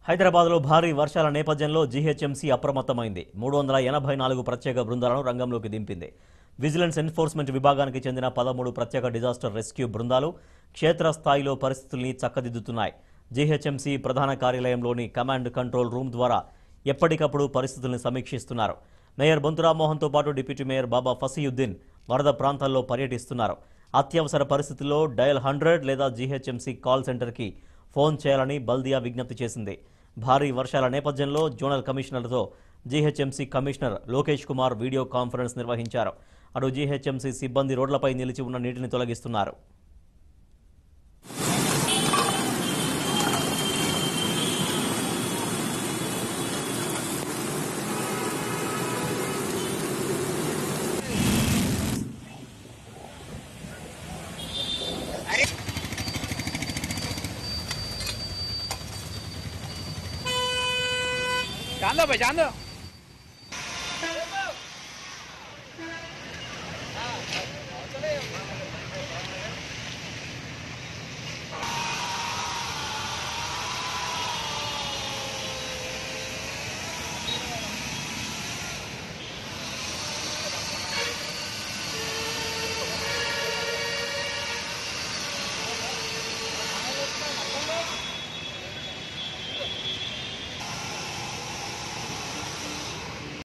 హైదరాబాద్లో భారీ వర్షాల నేపథ్యంలో జీహెచ్ఎంసీ అప్రమత్తమైంది మూడు వందల ఎనభై నాలుగు ప్రత్యేక బృందాలను రంగంలోకి దింపింది విజిలెన్స్ ఎన్ఫోర్స్మెంట్ విభాగానికి చెందిన పదమూడు ప్రత్యేక డిజాస్టర్ రెస్క్యూ బృందాలు క్షేత్రస్థాయిలో పరిస్థితుల్ని చక్కదిద్దుతున్నాయి జీహెచ్ఎంసీ ప్రధాన కార్యాలయంలోని కమాండ్ కంట్రోల్ రూమ్ ద్వారా ఎప్పటికప్పుడు పరిస్థితుల్ని సమీక్షిస్తున్నారు మేయర్ బొంతురామోహన్తో పాటు డిప్యూటీ మేయర్ బాబా ఫసీయుద్దీన్ వరద ప్రాంతాల్లో పర్యటిస్తున్నారు అత్యవసర పరిస్థితుల్లో డయల్ హండ్రెడ్ లేదా జీహెచ్ఎంసీ కాల్ సెంటర్కి ఫోన్ చేయాలని బల్దియా విజ్ఞప్తి చేసింది భారీ వర్షాల నేపథ్యంలో జోనల్ కమిషనర్తో GHMC commissioner Lokesh Kumar video conference నిర్వహించారు అటు జీహెచ్ఎంసీ సిబ్బంది రోడ్లపై నిలిచి ఉన్న నీటిని తొలగిస్తున్నారు जान दो भाई जान दो